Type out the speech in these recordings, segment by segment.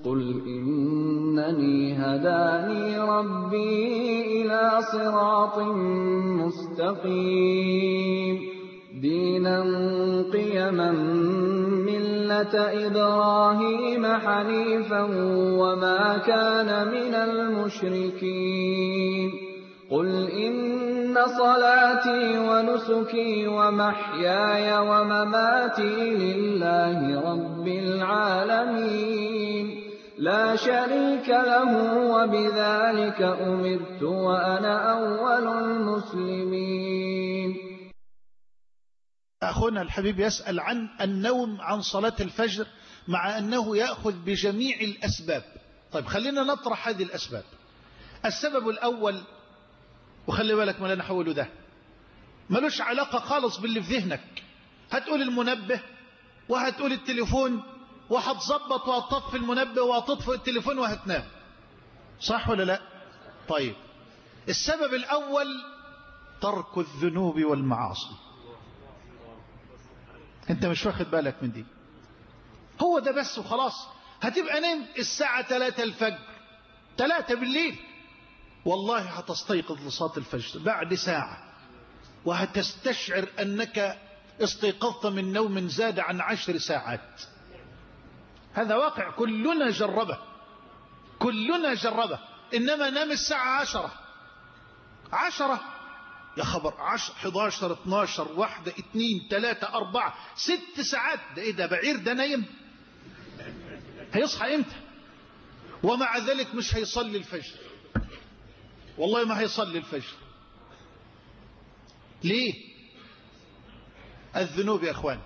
قل إنني هداني ربي إلى صراط مستقيم دينا قيما ملة إبراهيم حنيفا وما كان من المشركين قل إن صلاتي ونسكي ومحياي ومماتي لله رب العالمين لا شريك له وبذلك أمرت وأنا أول المسلمين أخونا الحبيب يسأل عن النوم عن صلاة الفجر مع أنه يأخذ بجميع الأسباب طيب خلينا نطرح هذه الأسباب السبب الأول وخلي بالك ما لا نحوله ده ملوش علاقة خالص باللي في ذهنك هتقول المنبه وهتقول التليفون وهتظبط وهتطفي المنبه وهتطفئ التليفون وهتنام صح ولا لا طيب السبب الأول ترك الذنوب والمعاصي انت مش واخد بالك من دي هو ده بس وخلاص هتبقى نام الساعة 3 الفجر 3 بالليل والله هتستيقظ لصلاة الفجر بعد ساعة وهتستشعر أنك استيقظت من نوم زاد عن عشر ساعات هذا واقع كلنا جربه كلنا جربه إنما نام الساعة عشرة عشرة يا خبر عشر 11 12 واحدة اتنين تلاتة أربعة ست ساعات ده إيه ده بعير ده نايم هيصحى إمتى ومع ذلك مش هيصلي الفجر والله ما هيصلي الفجر ليه الذنوب يا اخوان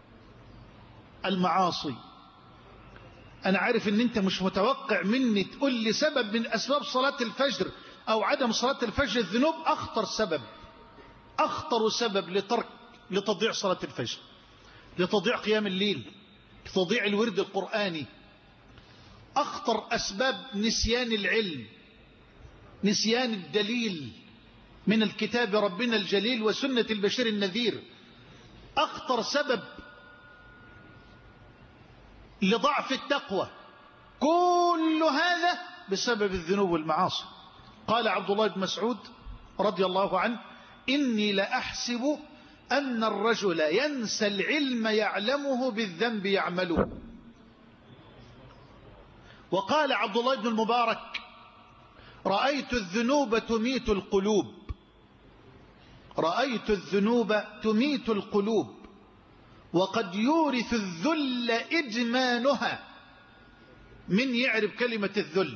المعاصي انا عارف ان انت مش متوقع مني تقول لي سبب من اسباب صلاة الفجر او عدم صلاة الفجر الذنوب اخطر سبب اخطر سبب لترك لتضيع صلاة الفجر لتضيع قيام الليل لتضيع الورد القرآني اخطر اسباب نسيان العلم نسيان الدليل من الكتاب ربنا الجليل وسنة البشير النذير أخطر سبب لضعف التقوى كل هذا بسبب الذنوب والمعاصي قال عبد الله بن مسعود رضي الله عنه إني لأحسب أن الرجل ينسى العلم يعلمه بالذنب يعمله وقال عبد الله بن المبارك رأيت الذنوب تميت القلوب رأيت الذنوب تميت القلوب وقد يورث الذل إجمانها من يعرف كلمة الذل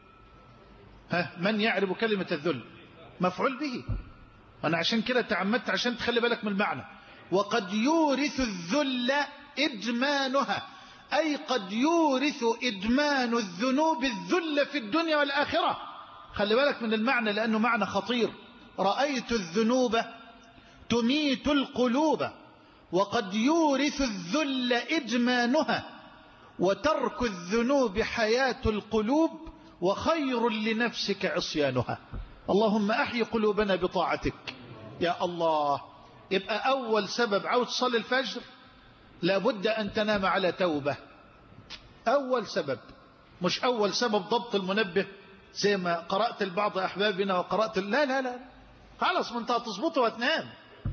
ها من يعرف كلمة الذل مفعول به أنا عشان كده تعمدت عشان تخلي بالك من المعنى وقد يورث الذل إدمانها أي قد يورث إدمان الذنوب الذل في الدنيا والآخرة خلي بالك من المعنى لأنه معنى خطير رأيت الذنوب تميت القلوب وقد يورث الذل إدمانها وترك الذنوب حياة القلوب وخير لنفسك عصيانها اللهم أحي قلوبنا بطاعتك يا الله يبقى أول سبب عاوز تصلي الفجر لابد أن تنام على توبة أول سبب مش أول سبب ضبط المنبه زي ما قرأت لبعض أحبابنا وقرأت لا لا لا خلاص ما انت هتظبطه وتنام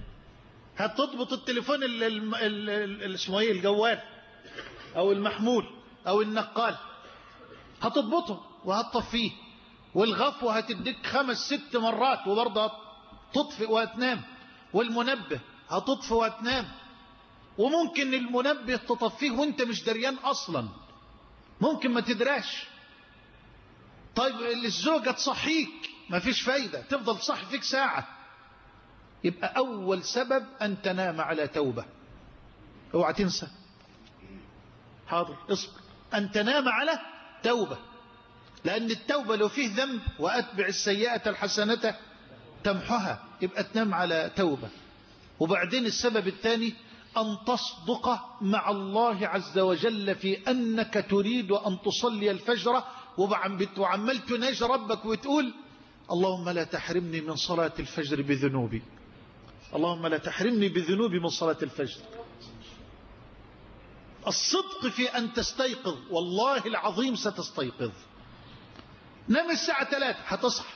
هتضبط التليفون ال- ال- ال- ال- اسمه ايه الجوال او المحمول او النقال هتضبطه وهتطفيه والغفوة هتديك خمس ست مرات وبرضه تطفئ وهتنام والمنبه هتطفئ وهتنام وممكن المنبه تطفيه وانت مش دريان اصلا ممكن ما تدراش طيب الزوجة تصحيك ما فيش فايدة تفضل تصحي فيك ساعة يبقى أول سبب أن تنام على توبة اوعى تنسى حاضر اصبر أن تنام على توبة لأن التوبة لو فيه ذنب وأتبع السيئة الحسنة تمحها يبقى تنام على توبة وبعدين السبب الثاني أن تصدق مع الله عز وجل في أنك تريد أن تصلي الفجر وعمال تناجي ربك وتقول اللهم لا تحرمني من صلاة الفجر بذنوبي اللهم لا تحرمني بذنوبي من صلاة الفجر الصدق في أن تستيقظ والله العظيم ستستيقظ نام الساعة ثلاثة هتصحى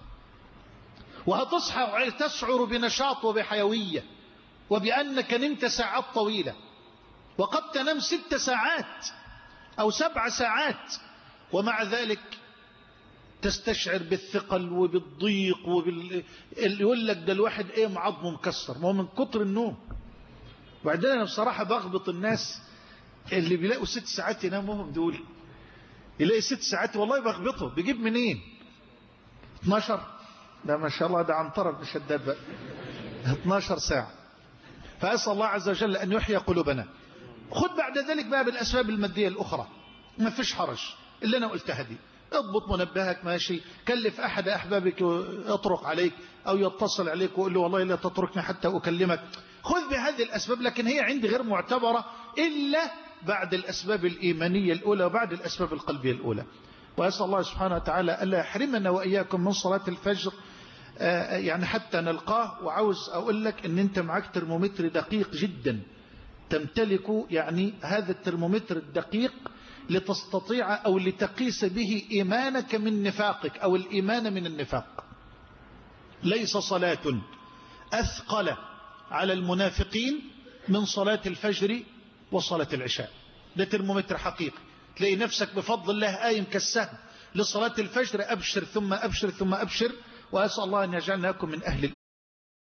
وهتصحى تشعر بنشاط وبحيوية وبأنك نمت ساعات طويلة وقد تنام ست ساعات أو سبع ساعات ومع ذلك تستشعر بالثقل وبالضيق وبال يقول لك ده الواحد ايه معظمه مكسر ما هو من كتر النوم وبعدين انا بصراحة بغبط الناس اللي بيلاقوا ست ساعات يناموهم دول يلاقي ست ساعات والله بغبطه بيجيب منين 12 ده ما شاء الله ده عنترة بن شداد بقى 12 ساعة فأسأل الله عز وجل أن يحيي قلوبنا خذ بعد ذلك بقى بالأسباب المادية الأخرى ما فيش حرج اللي أنا قلتها دي اضبط منبهك ماشي كلف أحد أحبابك يطرق عليك أو يتصل عليك ويقول له والله لا تتركني حتى أكلمك خذ بهذه الأسباب لكن هي عندي غير معتبرة إلا بعد الأسباب الإيمانية الأولى وبعد الأسباب القلبية الأولى وأسأل الله سبحانه وتعالى ألا يحرمنا وإياكم من صلاة الفجر يعني حتى نلقاه وعاوز أقول لك أن أنت معك ترمومتر دقيق جدا تمتلك يعني هذا الترمومتر الدقيق لتستطيع أو لتقيس به إيمانك من نفاقك أو الإيمان من النفاق ليس صلاة أثقل على المنافقين من صلاة الفجر وصلاة العشاء ده ترمومتر حقيقي تلاقي نفسك بفضل الله قايم كالسهم لصلاة الفجر أبشر ثم أبشر ثم أبشر وأسأل الله أن يجعلناكم من أهل